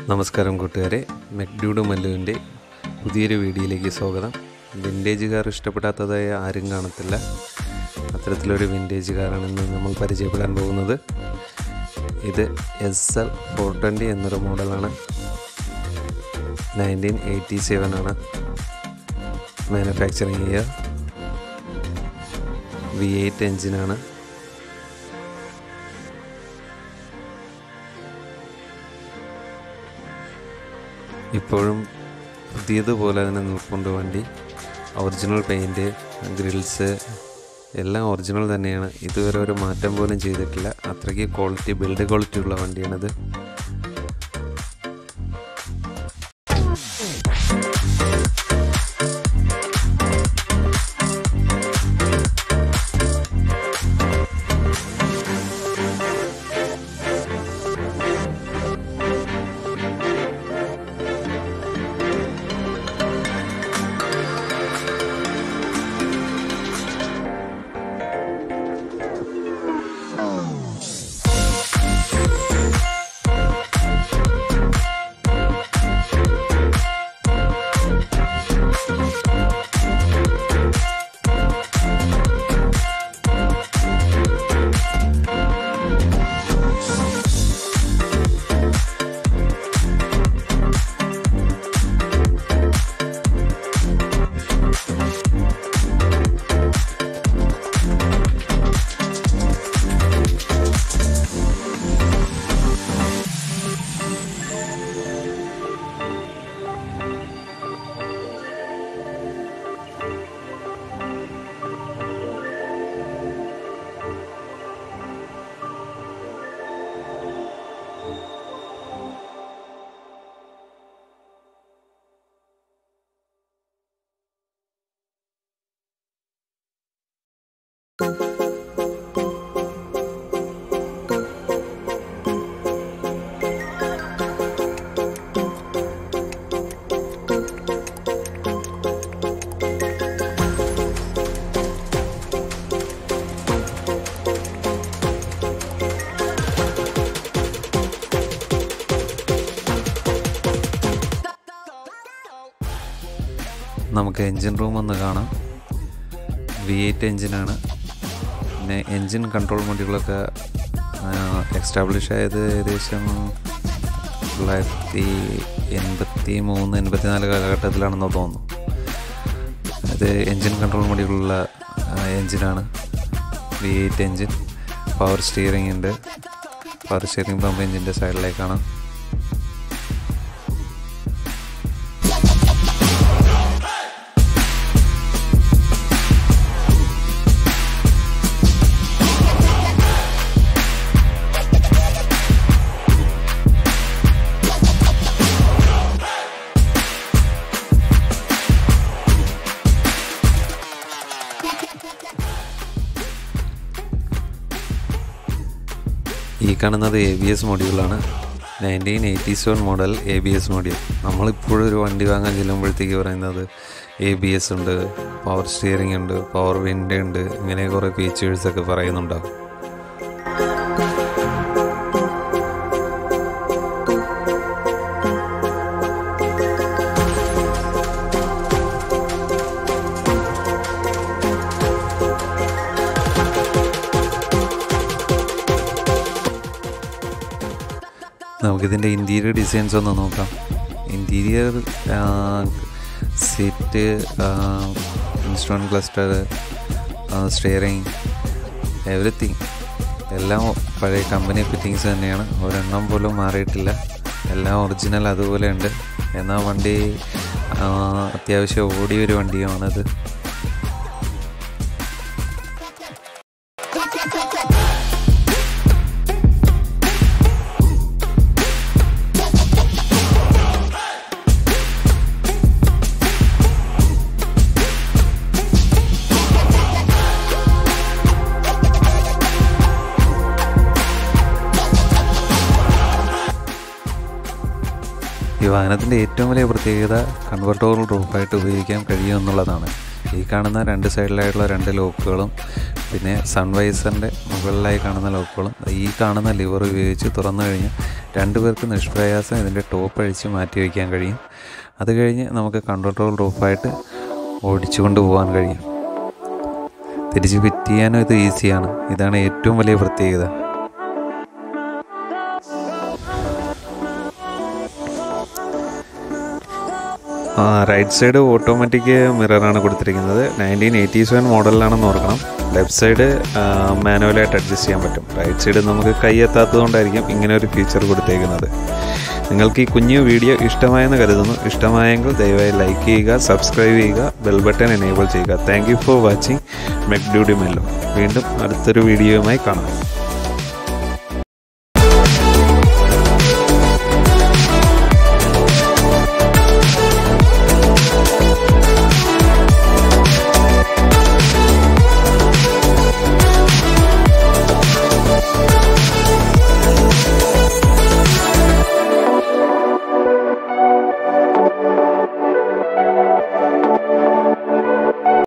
നമസ്കാരം കൂട്ടുകാരെ മെക്ഡ്യൂഡ് മല്ലുവിൻ്റെ പുതിയൊരു വീഡിയോയിലേക്ക് സ്വാഗതം വിൻറ്റേജ് കാർ ഇഷ്ടപ്പെടാത്തതായ ആരും കാണത്തില്ല അത്തരത്തിലൊരു വിൻറ്റേജ് കാറാണ് ഇന്ന് നമ്മൾ പരിചയപ്പെടാൻ പോകുന്നത് ഇത് എസ് എൽ ഫോർ ട്വൻറ്റി എന്നൊരു മോഡലാണ് നയൻറ്റീൻ എയ്റ്റി സെവൻ ആണ് മാനുഫാക്ചറിങ് ഇയർ വി എയ്റ്റ് എൻജിനാണ് ഇപ്പോഴും പുതിയതുപോലെ തന്നെ നിൽപ്പുണ്ട് വണ്ടി ഒറിജിനൽ പെയിൻറ്റ് ഗ്രിൽസ് എല്ലാം ഒറിജിനൽ തന്നെയാണ് ഇതുവരെ ഒരു മാറ്റം പോലും ചെയ്തിട്ടില്ല അത്രയ്ക്ക് ക്വാളിറ്റി ബിൽഡ് ക്വാളിറ്റി ഉള്ള വണ്ടിയാണിത് നമുക്ക് എൻജിൻ റൂം ഒന്ന് കാണാം വി എയ്റ്റ് എൻജിനാണ് പിന്നെ എൻജിൻ കൺട്രോൾ മൊഡ്യൂളൊക്കെ എക്സ്റ്റാബ്ലിഷ് ആയത് ഏകദേശം തൊള്ളായിരത്തി എൺപത്തി മൂന്ന് എൺപത്തി നാല് കാലഘട്ടത്തിലാണെന്ന് തോന്നുന്നു ഇത് എൻജിൻ കൺട്രോൾ മൊഡ്യൂളുള്ള എൻജിനാണ് V eight engine power steering ഉണ്ട് പവർ സ്റ്റിയറിംഗ് പമ്പ് എൻജിൻ്റെ സൈഡിലേക്കാണ് ഈ കാണുന്നത് എ ബി എസ് മൊഡ്യൂളാണ് nineteen eighty seven model A B S module നമ്മളിപ്പോഴും ഒരു വണ്ടി വാങ്ങാൻ ചെല്ലുമ്പോഴത്തേക്ക് പറയുന്നത് എ ബി എസ് ഉണ്ട് പവർ സ്റ്റിയറിംഗ് ഉണ്ട് പവർ വിൻഡ് ഉണ്ട് ഇങ്ങനെ കുറേ ഫീച്ചേഴ്സൊക്കെ പറയുന്നുണ്ടാകും നമുക്കിതിൻ്റെ ഇൻറ്റീരിയർ ഡിസൈൻസ് ഒന്ന് നോക്കാം interior seat instrument cluster steering everything എല്ലാം പഴയ കമ്പനി ഫിറ്റിങ്സ് തന്നെയാണ് ഒരെണ്ണം പോലും മാറിയിട്ടില്ല എല്ലാം ഒറിജിനൽ അതുപോലെ ഉണ്ട് എന്നാൽ വണ്ടി അത്യാവശ്യം ഓടിയൊരു വണ്ടിയാണത് ഈ വാഹനത്തിൻ്റെ ഏറ്റവും വലിയ പ്രത്യേകത കൺവെർട്ടബിൾ റൂഫായിട്ട് ഉപയോഗിക്കാൻ കഴിയും എന്നുള്ളതാണ് ഈ കാണുന്ന രണ്ട് സൈഡിലായിട്ടുള്ള രണ്ട് ലോക്കുകളും പിന്നെ സൺവൈസറിൻ്റെ മുകളിലായി കാണുന്ന ലോക്കുകളും ഈ കാണുന്ന ലിവർ ഉപയോഗിച്ച് തുറന്നു കഴിഞ്ഞാൽ രണ്ടുപേർക്ക് നിഷ്പ്രയാസം ഇതിൻ്റെ ടോപ്പ് അഴിച്ച് മാറ്റി വയ്ക്കാൻ കഴിയും അത് കഴിഞ്ഞ് നമുക്ക് കൺവെർട്ടബിൾ റൂഫായിട്ട് ഓടിച്ചു കൊണ്ടുപോകാൻ കഴിയും തിരിച്ച് ഫിറ്റ് ചെയ്യാനും ഇത് ഈസിയാണ് ഇതാണ് ഏറ്റവും വലിയ പ്രത്യേകത ആ റൈറ്റ് സൈഡ് ഓട്ടോമാറ്റിക് മിററാണ് കൊടുത്തിരിക്കുന്നത് നയൻറ്റീൻ എയ്റ്റി സെവൻ മോഡലിലാണെന്ന് ഓർക്കണം ലെഫ്റ്റ് സൈഡ് മാനുവലായിട്ട് അഡ്ജസ്റ്റ് ചെയ്യാൻ പറ്റും റൈറ്റ് സൈഡ് നമുക്ക് കൈ എത്താത്തതുകൊണ്ടായിരിക്കും ഇങ്ങനെ ഒരു ഫീച്ചർ കൊടുത്തേക്കുന്നത് നിങ്ങൾക്ക് ഈ കുഞ്ഞു വീഡിയോ ഇഷ്ടമായെന്ന് കരുതുന്നു ഇഷ്ടമായെങ്കിൽ ദയവായി ലൈക്ക് ചെയ്യുക സബ്സ്ക്രൈബ് ചെയ്യുക ബെൽ ബട്ടൺ എനേബിൾ ചെയ്യുക താങ്ക് യു ഫോർ വാച്ചിങ് മെക് ഡ്യൂഡി മെല്ലോ വീണ്ടും അടുത്തൊരു വീഡിയോയുമായി കാണാം